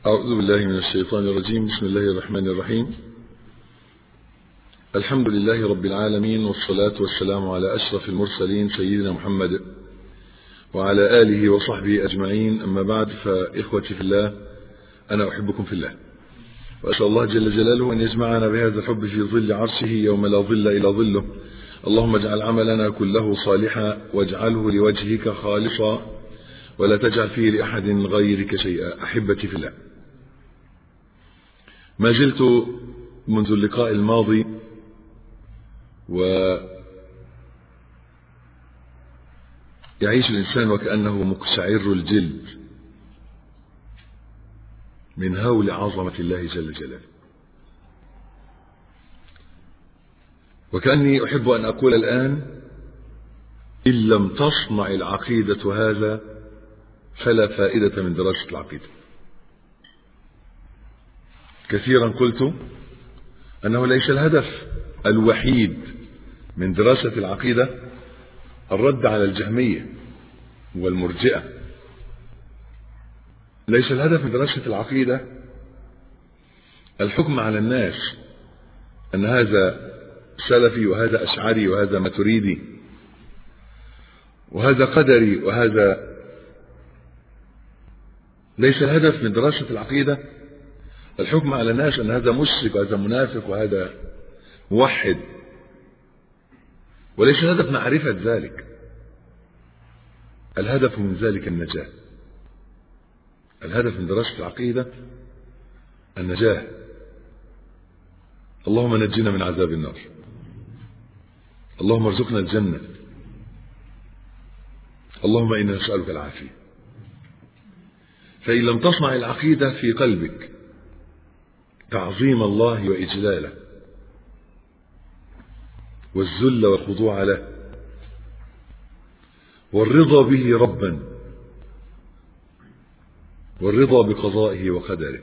أعوذ بالله من الشيطان الرجيم بسم الله الرحمن الرحيم الحمد لله رب العالمين والصلاة والسلام على أشرف المرسلين سيدنا محمد وعلى آله وصحبه أجمعين أما بعد فإخوتي في الله أنا أحبكم في الله وأسأل الله جل جلاله أن يجمعنا بهذا الحب في ظل عرشه يوم لا ظل إلا ظله اللهم اجعل عملنا كله صالحا واجعله لوجهك خالصا ولا تجعل فيه لأحد غيرك شيئا أحبتي في الله ما زلت منذ اللقاء الماضي و يعيش الإنسان وكأنه مقشعر الجلد من هول عظمة الله جل جلاله وكأني أحب أن أقول الآن إن لم تصنع العقيدة هذا فلا فائدة من دراسة العقيدة كثيرا قلت أنه ليس الهدف الوحيد من دراسة العقيدة الرد على الجهمية والمرجئة ليس الهدف من دراسة العقيدة الحكم على الناس أن هذا سلفي وهذا أشعري وهذا متريدي وهذا قدري وهذا ليس الهدف من دراسة العقيدة الحكم على الناس أن هذا مشرك وهذا منافق وهذا موحد وليس الهدف معرفة ذلك الهدف من ذلك النجاة الهدف من دراسة العقيدة النجاة اللهم نجنا من عذاب النار اللهم ارزقنا الجنة اللهم إنا نسألك العافية فإن لم تصنع العقيدة في قلبك تعظيم الله وإجلاله والذل والخضوع له والرضا به ربا والرضا بقضائه وقدره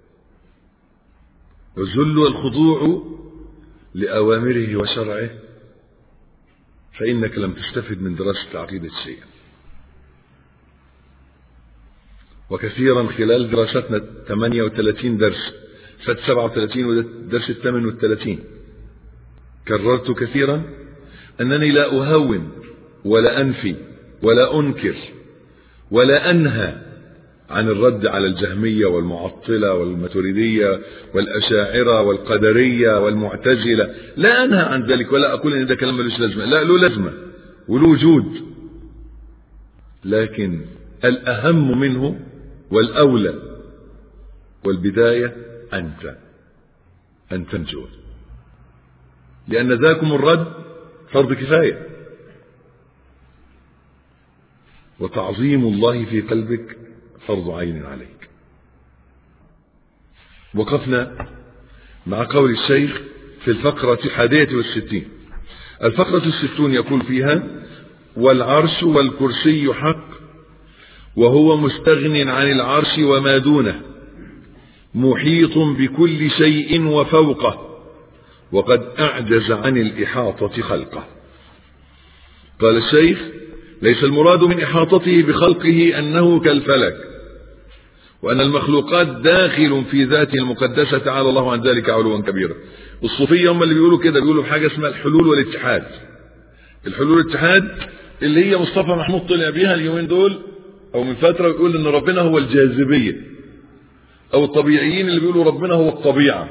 والذل والخضوع لأوامره وشرعه فإنك لم تستفد من دراسة العقيدة شيئا وكثيرا خلال دراستنا 38 درس فات 37 ودرس ال 38 كررت كثيرا أنني لا أهون ولا أنفي ولا أنكر ولا أنهى عن الرد على الجهمية والمعطلة والماتريدية والأشاعرة والقدرية والمعتزلة لا أنهى عن ذلك ولا أقول أن ده كلام ملوش لازمة لا له لازمة وله وجود لكن الأهم منه والأولى والبداية أنت أن تنجو لأن ذاكم الرد فرض كفاية وتعظيم الله في قلبك فرض عين عليك وقفنا مع قول الشيخ في الفقرة الحادية والستين الفقرة الستون يقول فيها والعرش والكرسي حق وهو مستغن عن العرش وما دونه محيط بكل شيء وفوقه وقد أعجز عن الإحاطة خلقه قال الشيخ ليس المراد من إحاطته بخلقه أنه كالفلك وأن المخلوقات داخل في ذاته المقدسة تعالى الله عن ذلك علوا كبيرا الصوفية هم اللي بيقولوا كده بيقولوا حاجة اسمها الحلول والاتحاد الحلول والاتحاد اللي هي مصطفى محمود طلع بيها اليومين دول او من فترة بيقول ان ربنا هو الجاذبية او الطبيعيين اللي بيقولوا ربنا هو الطبيعة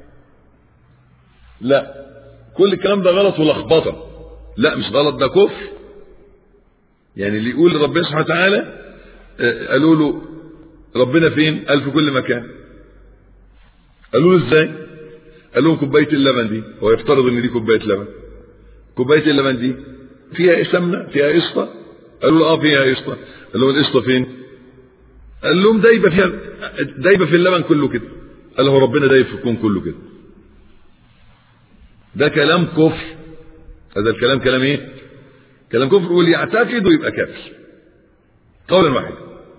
لا كل الكلام ده غلط ولخبطة لا مش غلط ده كفر يعني اللي يقول ربنا سبحانه وتعالى قالوا له ربنا فين قال في كل مكان قالوا له ازاي قال لهم كوبايه اللبن دي هو يفترض ان دي كوبايه لبن كوبايه اللبن دي فيها سمنه فيها قشطه قالوا له اه فيها قشطه قال لهم القشطه فين قال لهم دايبه فيها دايبه في اللبن كله كده قال له ربنا دايب في الكون كله كده ده كلام كفر هذا الكلام كلام ايه كلام كفر واللي يعتقد يبقى كافر قولا واحدا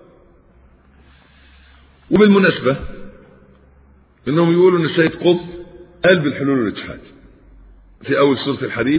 وبالمناسبة انهم يقولوا ان السيد قطب قال بالحلول والاتحاد في اول سورة الحديد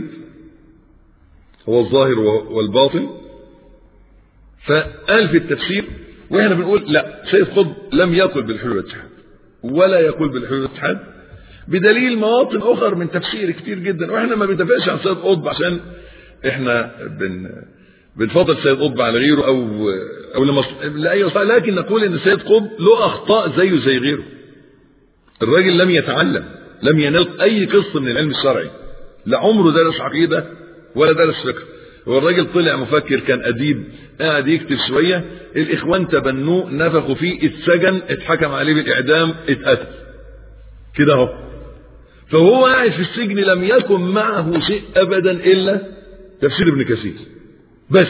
هو الظاهر والباطن فقال في التفسير واحنا بنقول لا سيد قطب لم يقل بالحلول والاتحاد ولا يقول بالحلول والاتحاد بدليل مواطن اخر من تفسير كتير جدا واحنا ما بندافعش عن سيد قطب عشان احنا بن بنفضل سيد قطب على غيره او او لمص... لاي مصلحه لكن نقول ان سيد قطب له اخطاء زيه زي غيره الراجل لم يتعلم لم ينال اي قسط من العلم الشرعي لا عمره درس عقيده ولا درس فقه هو الراجل طلع مفكر كان اديب قاعد يكتب شويه الاخوان تبنوه نفخوا فيه اتسجن اتحكم عليه بالاعدام اتقتل كده اهو فهو قاعد في السجن لم يكن معه شيء ابدا الا تفسير ابن كثير بس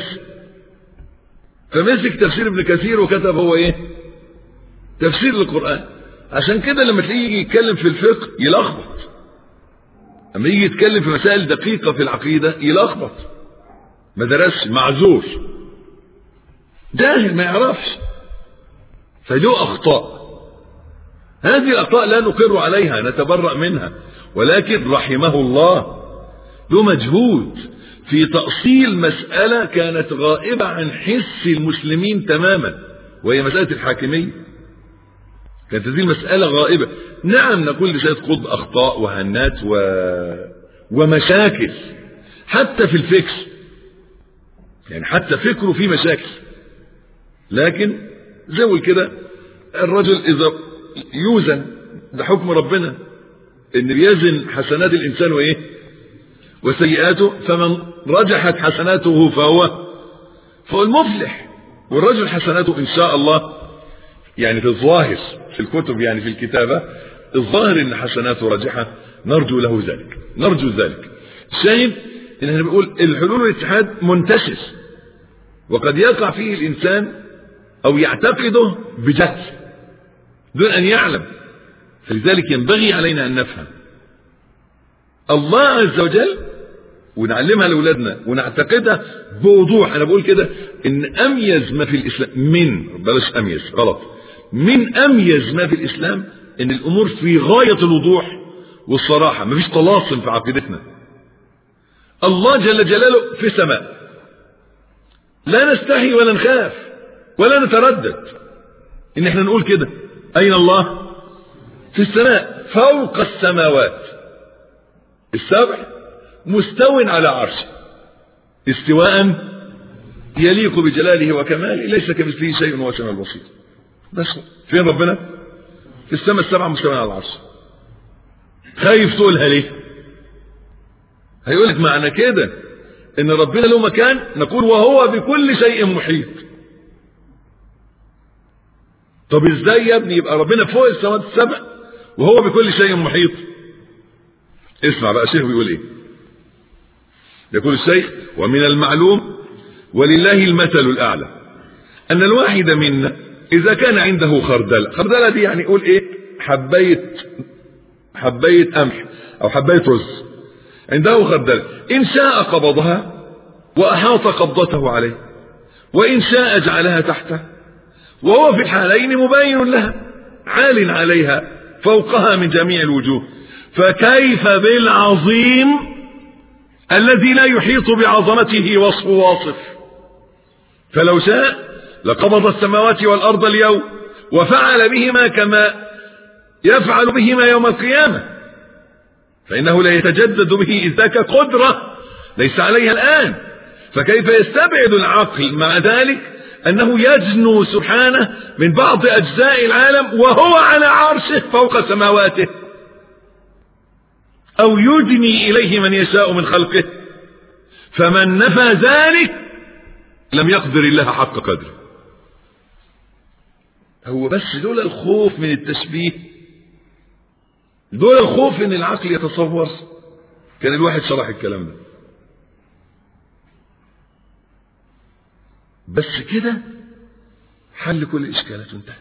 فمسك تفسير ابن كثير وكتب هو ايه تفسير للقران عشان كده لما تلاقيه يجي يتكلم في الفقه يلخبط لما يجي يتكلم في مسائل دقيقة في العقيدة يلخبط ما درسش معذور جاهل ما يعرفش فله أخطاء هذه الأخطاء لا نقر عليها نتبرأ منها ولكن رحمه الله له مجهود في تأصيل مسألة كانت غائبة عن حس المسلمين تماما وهي مسألة الحاكمية كانت هذه المسألة غائبة نعم نقول لسيد قطب أخطاء وهنات و... ومشاكل حتى في الفكر يعني حتى فكره فيه مشاكل لكن زي كده الرجل إذا يوزن ده حكم ربنا إن بيزن حسنات الإنسان وإيه وسيئاته فمن رجحت حسناته فهو فهو المفلح والرجل حسناته إن شاء الله يعني في الظاهر في الكتب يعني في الكتابة الظاهر ان حسناته راجحة نرجو له ذلك نرجو ذلك شاهد ان احنا بنقول الحلول والاتحاد منتشر وقد يقع فيه الانسان او يعتقده بجهل دون ان يعلم فلذلك ينبغي علينا ان نفهم الله عز وجل ونعلمها لاولادنا ونعتقدها بوضوح انا بقول كده ان اميز ما في الاسلام من بلاش اميز غلط من اميز ما في الاسلام ان الامور في غايه الوضوح والصراحه مفيش طلاسم في عقيدتنا الله جل جلاله في السماء لا نستحي ولا نخاف ولا نتردد ان احنا نقول كده اين الله في السماء فوق السماوات السبع مستو على عرشه استواء يليق بجلاله وكماله ليس كمثله شيء وهو السميع البصير بس فين ربنا في السماء السبعة مستوين على العرش خايف تقولها ليه هيقول لك معنى كده ان ربنا له مكان نقول وهو بكل شيء محيط طب ازاي يا ابني يبقى ربنا فوق السماوات السبع وهو بكل شيء محيط اسمع بقى الشيخ بيقول ايه يقول الشيخ ومن المعلوم ولله المثل الاعلى ان الواحد منا اذا كان عنده خردله خردله دي يعني قول ايه حبايه حبايه قمح او حبايه رز عنده خردله ان شاء قبضها واحاط قبضته عليه وان شاء جعلها تحته وهو في الحالين مبين لها عال عليها فوقها من جميع الوجوه فكيف بالعظيم الذي لا يحيط بعظمته وصف واصف فلو شاء لقبض السماوات والأرض اليوم وفعل بهما كما يفعل بهما يوم القيامة فإنه لا يتجدد به إذ ذاك قدرة ليس عليها الآن فكيف يستبعد العقل مع ذلك أنه يجنو سبحانه من بعض أجزاء العالم وهو على عرشه فوق سماواته أو يدني إليه من يشاء من خلقه فمن نفى ذلك لم يقدر الله حق قدره هو بس دول الخوف من التشبيه دول الخوف ان العقل يتصور كان الواحد شرح الكلام ده بس كده حل كل الاشكالات وانتهت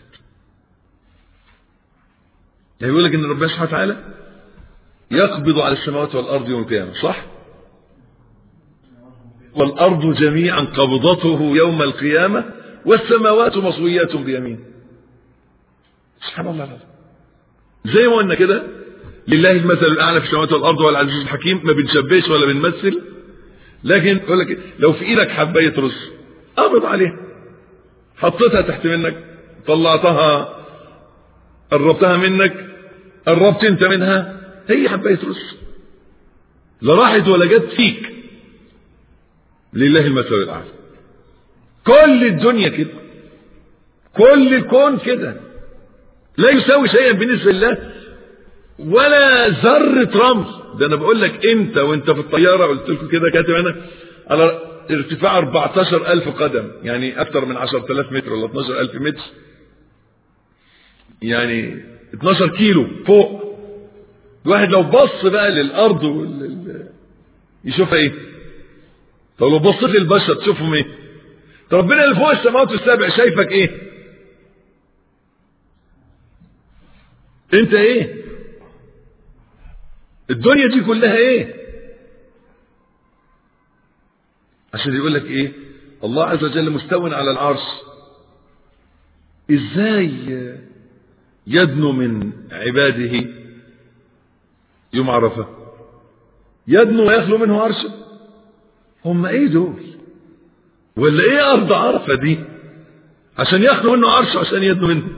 يعني يقول لك ان ربنا سبحانه وتعالى يقبض على السماوات والارض يوم القيامه صح والارض جميعا قبضته يوم القيامه والسماوات مطويات بيمين سبحان الله العظيم زي ما قلنا كده لله المثل الاعلى في السماوات والارض هو العزيز الحكيم ما بنشبهش ولا بنمثل لكن يقول لك لو في ايدك حبايه رز قبض عليها حطيتها تحت منك طلعتها قربتها منك قربت انت منها هي حبايه رز لا راحت ولا جت فيك لله المثل الاعلى كل الدنيا كده كل الكون كده لا يساوي شيئا بالنسبه لله ولا ذره رمل ده انا بقول لك انت وانت في الطياره قلت لكم كده كاتب انا على ارتفاع 14000 قدم يعني اكثر من 10000 متر ولا 12000 متر يعني 12 كيلو فوق الواحد لو بص بقى للارض وال... يشوفها ايه طب لو بصيت للبشر تشوفهم ايه طب ربنا اللي فوق السماوات السبع شايفك ايه انت ايه الدنيا دي كلها ايه عشان يقول لك ايه الله عز وجل مستو على العرش ازاي يدنو من عباده يوم عرفه يدنو ويخلو منه عرشه هم ايه دول ولا ايه ارض عرفه دي عشان يخلو منه عرشه عشان يدنو منه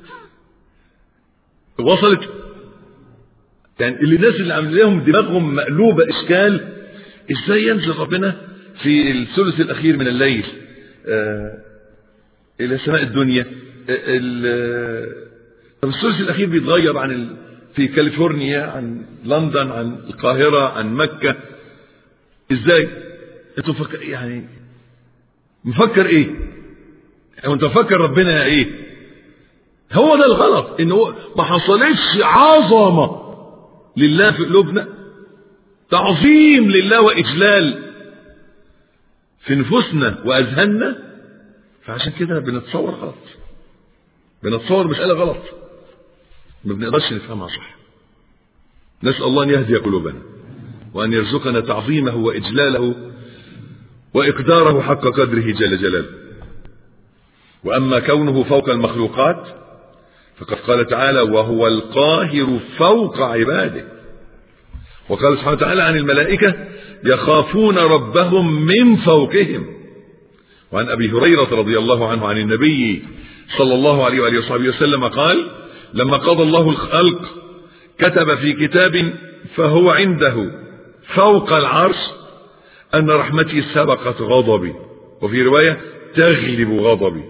وصلت يعني اللي الناس اللي عامل لهم دماغهم مقلوبه اشكال ازاي ينزل ربنا في الثلث الاخير من الليل آه الى سماء الدنيا آه طب الثلث الاخير بيتغير عن ال... في كاليفورنيا عن لندن عن القاهره عن مكه ازاي انتوا فكر يعني مفكر ايه او انت مفكر ربنا ايه هو ده الغلط ان هو ما حصلتش عظمه لله في قلوبنا تعظيم لله واجلال في نفوسنا واذهاننا فعشان كده بنتصور غلط بنتصور مساله غلط ما بنقدرش نفهمها صح نسال الله ان يهدي قلوبنا وان يرزقنا تعظيمه واجلاله واقداره حق قدره جل جلاله واما كونه فوق المخلوقات فقد قال تعالى وهو القاهر فوق عباده وقال سبحانه وتعالى عن الملائكة يخافون ربهم من فوقهم وعن أبي هريرة رضي الله عنه عن النبي صلى الله عليه وآله وصحبه وسلم قال لما قضى الله الخلق كتب في كتاب فهو عنده فوق العرش أن رحمتي سبقت غضبي وفي رواية تغلب غضبي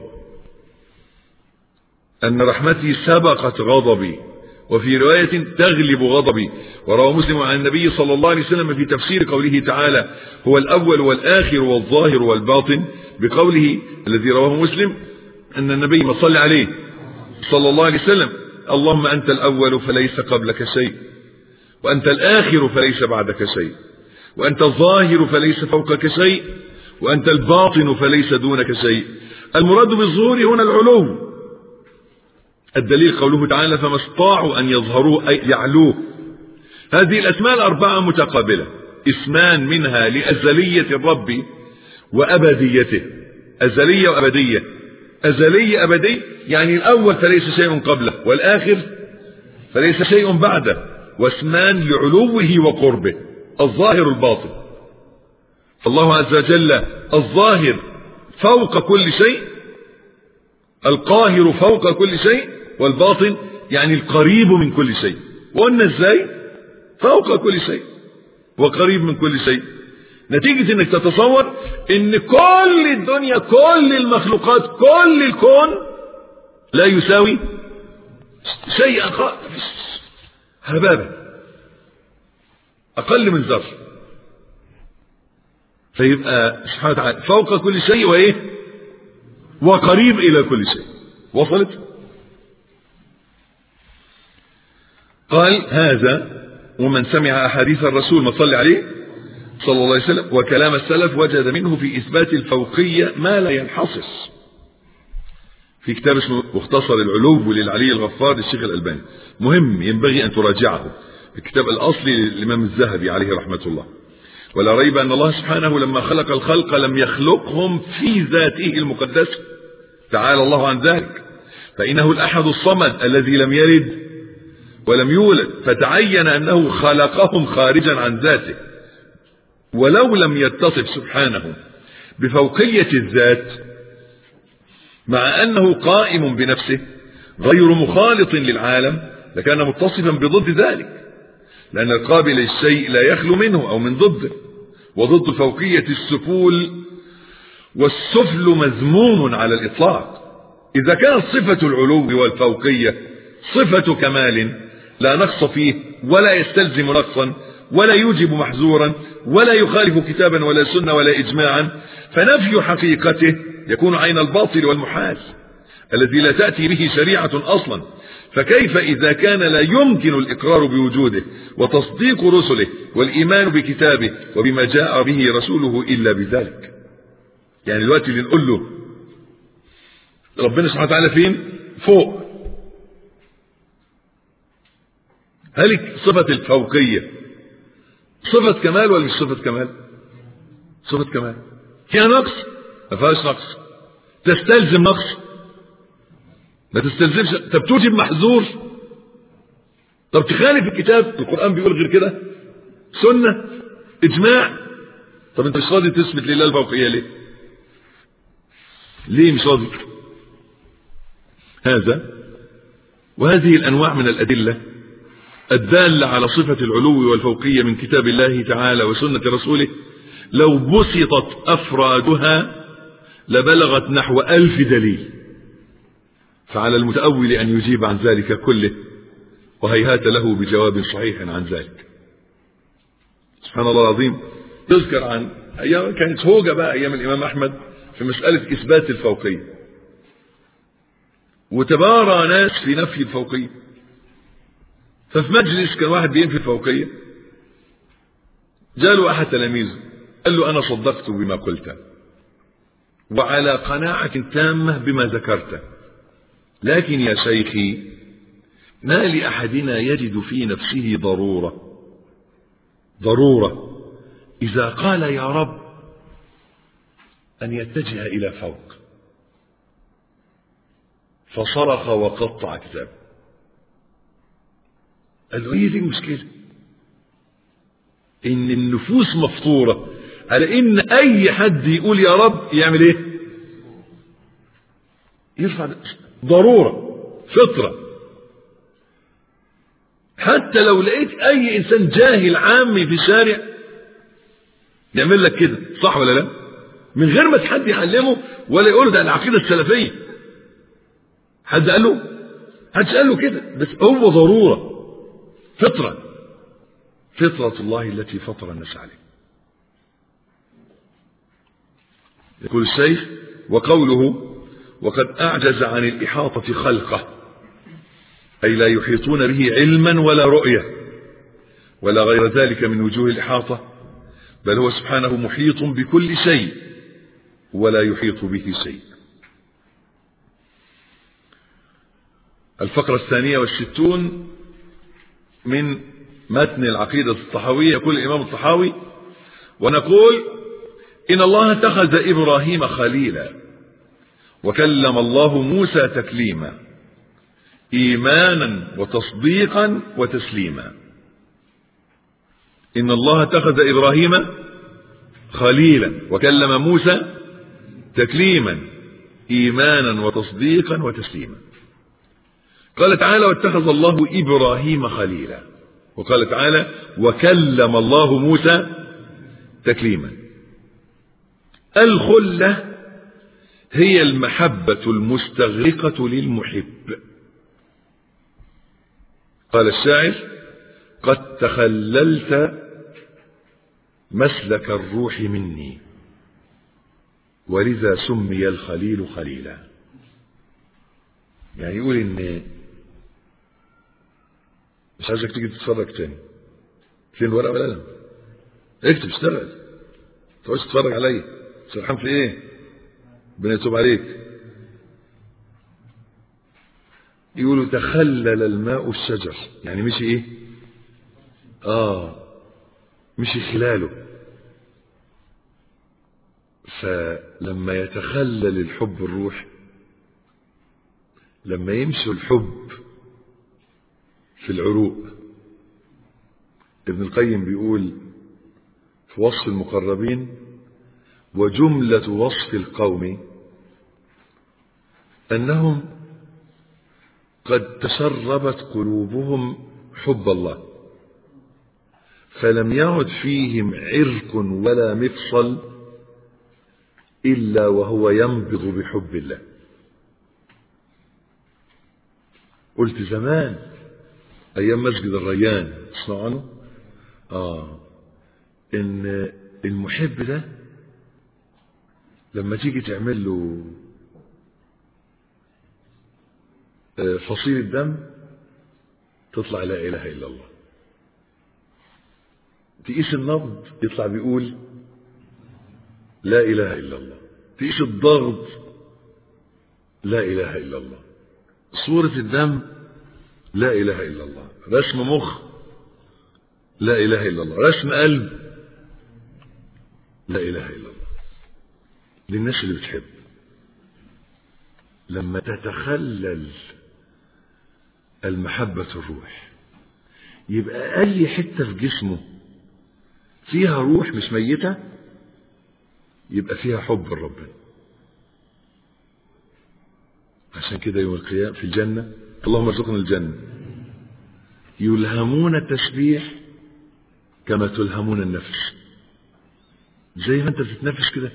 أن رحمتي سبقت غضبي وفي رواية تغلب غضبي وروى مسلم عن النبي صلى الله عليه وسلم في تفسير قوله تعالى هو الأول والآخر والظاهر والباطن بقوله الذي رواه مسلم أن النبي ما صلى عليه صلى الله عليه وسلم اللهم أنت الأول فليس قبلك شيء وأنت الآخر فليس بعدك شيء وأنت الظاهر فليس فوقك شيء وأنت الباطن فليس دونك شيء المراد بالظهور هنا العلو الدليل قوله تعالى فما استطاعوا أن يظهروه أي يعلوه هذه الأسماء الأربعة متقابلة اسمان منها لأزلية الرب وأبديته أزلية وأبدية أزلية أبدي يعني الأول فليس شيء قبله والآخر فليس شيء بعده واسمان لعلوه وقربه الظاهر الباطن فالله عز وجل الظاهر فوق كل شيء القاهر فوق كل شيء والباطن يعني القريب من كل شيء وقلنا ازاي فوق كل شيء وقريب من كل شيء نتيجة انك تتصور ان كل الدنيا كل المخلوقات كل الكون لا يساوي شيئا خالص هبابة اقل من ذر فيبقى سبحانه وتعالى فوق كل شيء وايه وقريب الى كل شيء وصلت قال هذا ومن سمع احاديث الرسول ما صلى عليه صلى الله عليه وسلم وكلام السلف وجد منه في اثبات الفوقيه ما لا ينحصر في كتاب اسمه مختصر العلو للعلي الغفار للشيخ الالباني مهم ينبغي ان تراجعه الكتاب الاصلي للامام الذهبي عليه رحمه الله ولا ريب ان الله سبحانه لما خلق الخلق لم يخلقهم في ذاته المقدسه تعالى الله عن ذلك فانه الاحد الصمد الذي لم يلد ولم يولد فتعين انه خلقهم خارجا عن ذاته ولو لم يتصف سبحانه بفوقيه الذات مع أنه قائم بنفسه غير مخالط للعالم لكان متصفا بضد ذلك لأن القابل للشيء لا يخلو منه أو من ضده وضد فوقية السفول والسفل مذموم على الإطلاق إذا كانت صفة العلو والفوقية صفة كمال لا نقص فيه ولا يستلزم نقصا ولا يوجب محذورا ولا يخالف كتابا ولا سنة ولا إجماعا فنفي حقيقته يكون عين الباطل والمحال الذي لا تأتي به شريعة أصلا فكيف إذا كان لا يمكن الإقرار بوجوده وتصديق رسله والإيمان بكتابه وبما جاء به رسوله إلا بذلك يعني الوقت اللي نقول له ربنا سبحانه وتعالى فين فوق هل صفة الفوقية صفة كمال ولا مش صفة كمال صفة كمال فيها نقص ما فيهاش نقص تستلزم نقص ما تستلزمش طب توجب محذور طب تخالف الكتاب القرآن بيقول غير كده سنة اجماع طب انت مش راضي تثبت لله الفوقية ليه ليه مش راضي هذا وهذه الانواع من الادله الدالة على صفة العلو والفوقية من كتاب الله تعالى وسنة رسوله لو بسطت أفرادها لبلغت نحو ألف دليل فعلى المتأول أن يجيب عن ذلك كله وهيهات له بجواب صحيح عن ذلك سبحان الله العظيم يذكر عن أيام كانت هوجة بقى أيام الإمام أحمد في مسألة إثبات الفوقية وتبارى ناس في نفي الفوقية ففي مجلس كان واحد بينفي الفوقية جاله أحد تلاميذه قال له أنا صدقت بما قلت وعلى قناعة تامة بما ذكرت لكن يا شيخي ما لأحدنا يجد في نفسه ضرورة ضرورة إذا قال يا رب أن يتجه إلى فوق فصرخ وقطع كتابه قال له هي دي المشكلة ان النفوس مفطورة على ان اي حد يقول يا رب يعمل ايه يرفع ضرورة فطرة حتى لو لقيت اي انسان جاهل عامي في الشارع يعمل لك كده صح ولا لا من غير ما حد يعلمه ولا يقول ده العقيدة السلفية حد قال له حد قال له كده بس هو ضروره فطرة فطرة الله التي فطر الناس عليه يقول الشيخ وقوله وقد أعجز عن الإحاطة خلقه أي لا يحيطون به علما ولا رؤية ولا غير ذلك من وجوه الإحاطة بل هو سبحانه محيط بكل شيء ولا يحيط به شيء الفقرة الثانية والستون من متن العقيدة الطحاوية يقول الإمام الطحاوي ونقول إن الله اتخذ إبراهيم خليلا وكلم الله موسى تكليما إيمانا وتصديقا وتسليما إن الله اتخذ إبراهيم خليلا وكلم موسى تكليما إيمانا وتصديقا وتسليما قال تعالى واتخذ الله إبراهيم خليلا وقال تعالى وكلم الله موسى تكليما الخلة هي المحبة المستغرقة للمحب قال الشاعر قد تخللت مسلك الروح مني ولذا سمي الخليل خليلا يعني يقول ان مش عايزك تيجي تتفرج تاني فين الورقه والقلم اكتب اشتغل تقعدش تتفرج عليا سرحان في ايه ربنا يتوب عليك يقولوا تخلل الماء الشجر يعني مشي ايه اه مشي خلاله فلما يتخلل الحب الروح لما يمشي الحب في العروق ابن القيم بيقول في وصف المقربين وجملة وصف القوم أنهم قد تسربت قلوبهم حب الله فلم يعد فيهم عرق ولا مفصل إلا وهو ينبض بحب الله قلت زمان أيام مسجد الريان تسمعوا عنه؟ آه إن المحب ده لما تيجي تعمل له فصيل الدم تطلع لا إله إلا الله تقيس النبض يطلع بيقول لا إله إلا الله تقيس الضغط لا إله إلا الله صورة الدم لا إله إلا الله رسم مخ لا إله إلا الله رسم قلب لا إله إلا الله للناس اللي بتحب لما تتخلل المحبة الروح يبقى أي حتة في جسمه فيها روح مش ميتة يبقى فيها حب ربنا عشان كده يوم القيامة في الجنة اللهم ارزقنا الجنة يلهمون التسبيح كما تلهمون النفس زي ما انت بتتنفس كده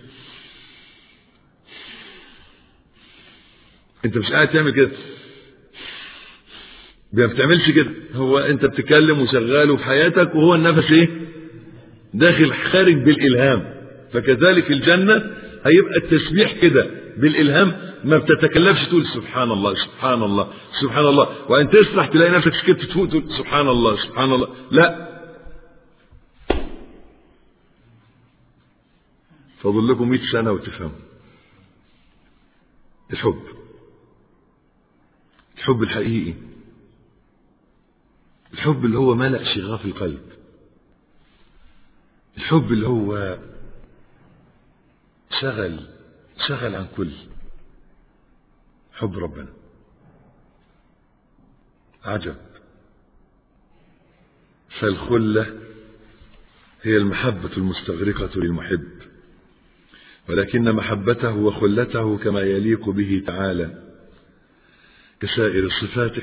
انت مش قاعد تعمل كده ما بتعملش كده هو انت بتتكلم وشغال وفي حياتك وهو النفس ايه داخل خارج بالالهام فكذلك الجنة هيبقى التسبيح كده بالالهام ما بتتكلمش تقول سبحان الله سبحان الله سبحان الله وان تسرح تلاقي نفسك سكت تفوق تقول سبحان الله سبحان الله لا فاضل لكم 100 سنة وتفهموا الحب الحب الحقيقي الحب اللي هو ملأ شغاف القلب الحب اللي هو شغل شغل عن كل حب ربنا عجب فالخلة هي المحبة المستغرقة للمحب ولكن محبته وخلته كما يليق به تعالى كسائر صفاته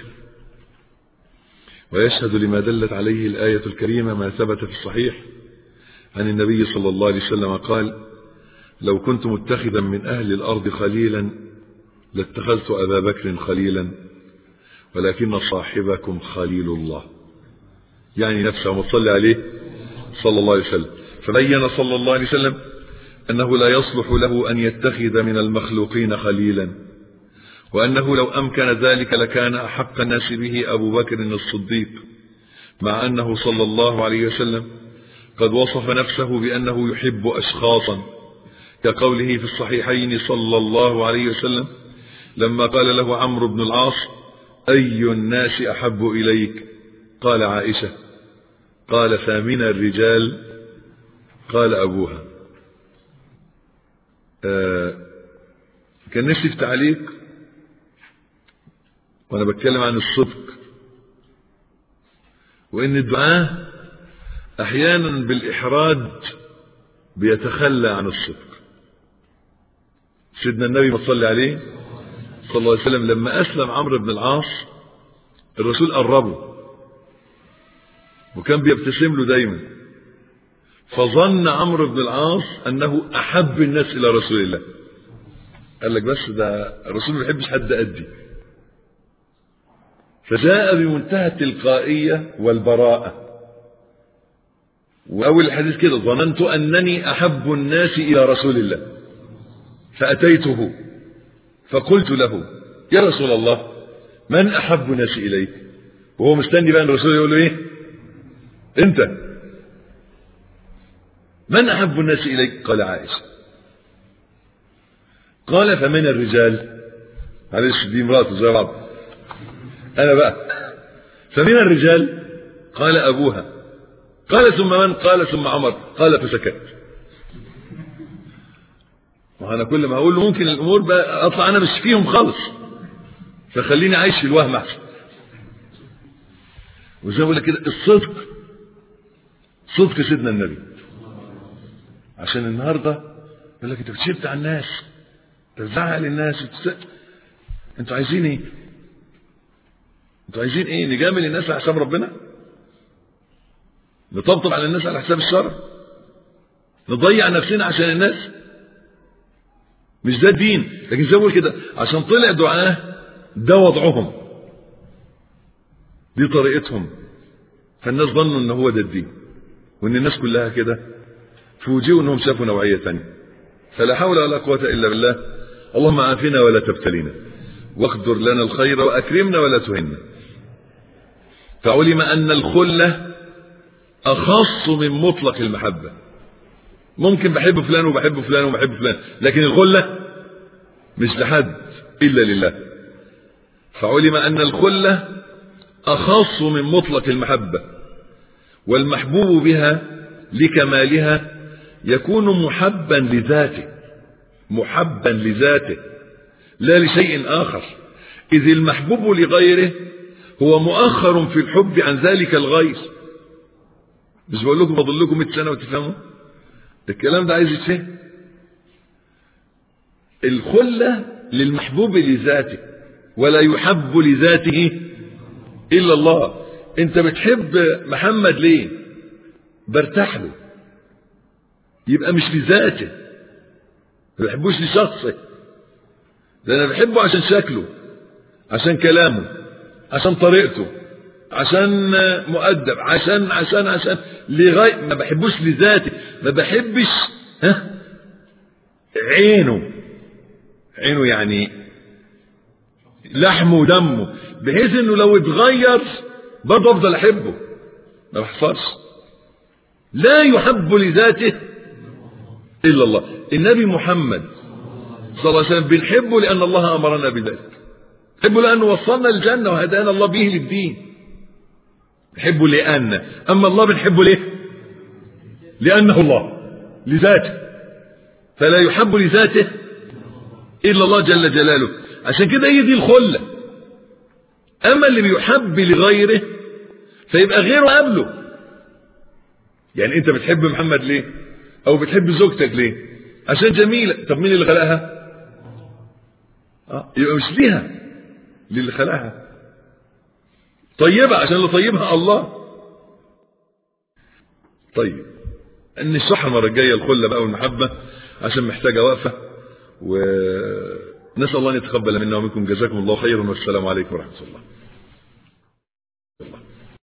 ويشهد لما دلت عليه الآية الكريمة ما ثبت في الصحيح عن النبي صلى الله عليه وسلم قال لو كنت متخذا من أهل الأرض خليلا لاتخذت أبا بكر خليلا ولكن صاحبكم خليل الله يعني نفسه مصلي عليه صلى الله عليه وسلم فبين صلى الله عليه وسلم أنه لا يصلح له أن يتخذ من المخلوقين خليلا وأنه لو أمكن ذلك لكان أحق الناس به أبو بكر الصديق مع أنه صلى الله عليه وسلم قد وصف نفسه بأنه يحب أشخاصا كقوله في الصحيحين صلى الله عليه وسلم لما قال له عمرو بن العاص أي الناس أحب إليك قال عائشة قال فمن الرجال قال أبوها آه كان نفسي في تعليق وانا بتكلم عن الصدق وان الدعاء احيانا بالاحراج بيتخلى عن الصدق سيدنا النبي ما صلى عليه صلى الله عليه وسلم لما اسلم عمرو بن العاص الرسول قربه وكان بيبتسم له دايما فظن عمرو بن العاص انه احب الناس الى رسول الله قال لك بس ده الرسول ما بيحبش حد قدي فجاء بمنتهى التلقائية والبراءة وأول الحديث كده ظننت أنني أحب الناس إلى رسول الله فأتيته فقلت له يا رسول الله من أحب الناس إليك وهو مستني بقى الرسول يقول له إيه أنت من أحب الناس إليك قال عائشة قال فمن الرجال معلش دي مراته زي بعض أنا بقى فمن الرجال قال أبوها قال ثم من قال ثم عمر قال فسكت وأنا كل ما أقول له ممكن الأمور بقى أطلع أنا مش فيهم خالص فخليني عايش في الوهم أحسن وزي ما بقول لك كده الصدق صدق سيدنا النبي عشان النهارده يقول لك انت بتشد على الناس تزعل الناس انتوا عايزين ايه انتوا عايزين ايه نجامل الناس على حساب ربنا نطبطب على الناس على حساب الشرع نضيع نفسنا عشان الناس مش ده الدين لكن زي ما بقول كده عشان طلع دعاه ده وضعهم دي طريقتهم فالناس ظنوا ان هو ده الدين وان الناس كلها كده فوجئوا انهم شافوا نوعيه ثانيه فلا حول ولا قوه الا بالله اللهم عافنا ولا تبتلينا واقدر لنا الخير واكرمنا ولا تهنا فعلم ان الخله اخص من مطلق المحبه ممكن بحب فلان وبحب فلان وبحب فلان لكن الخله مش لحد الا لله فعلم ان الخله اخص من مطلق المحبه والمحبوب بها لكمالها يكون محبا لذاته محبا لذاته لا لشيء اخر اذ المحبوب لغيره هو مؤخر في الحب عن ذلك الغير مش بقول لكم فاضل لكم 100 سنه وتفهموا الكلام ده عايز يتفهم الخله للمحبوب لذاته ولا يحب لذاته الا الله انت بتحب محمد ليه برتاح له يبقى مش لذاته ما بحبوش لشخصه ده انا بحبه عشان شكله عشان كلامه عشان طريقته عشان مؤدب عشان عشان عشان لغاية ما بحبوش لذاته ما بحبش ها عينه عينه يعني لحمه ودمه بحيث انه لو اتغير برضه افضل احبه ما بحفظش لا يحب لذاته الا الله النبي محمد صلى الله عليه وسلم بنحبه لان الله امرنا بذلك نحبه لانه وصلنا الجنه وهدانا الله به للدين نحبه لان اما الله بنحبه ليه لانه الله لذاته فلا يحب لذاته الا الله جل جلاله عشان كده هي دي الخله اما اللي بيحب لغيره فيبقى غيره قبله يعني انت بتحب محمد ليه او بتحب زوجتك ليه عشان جميلة طب مين اللي خلقها اه يبقى مش ليها للي خلقها طيبة عشان اللي طيبها الله طيب نشرحها المرة الجاية الخلة بقى والمحبة عشان محتاجة وقفة ونسأل الله أن يتقبل منا ومنكم جزاكم الله خيرا والسلام عليكم ورحمة الله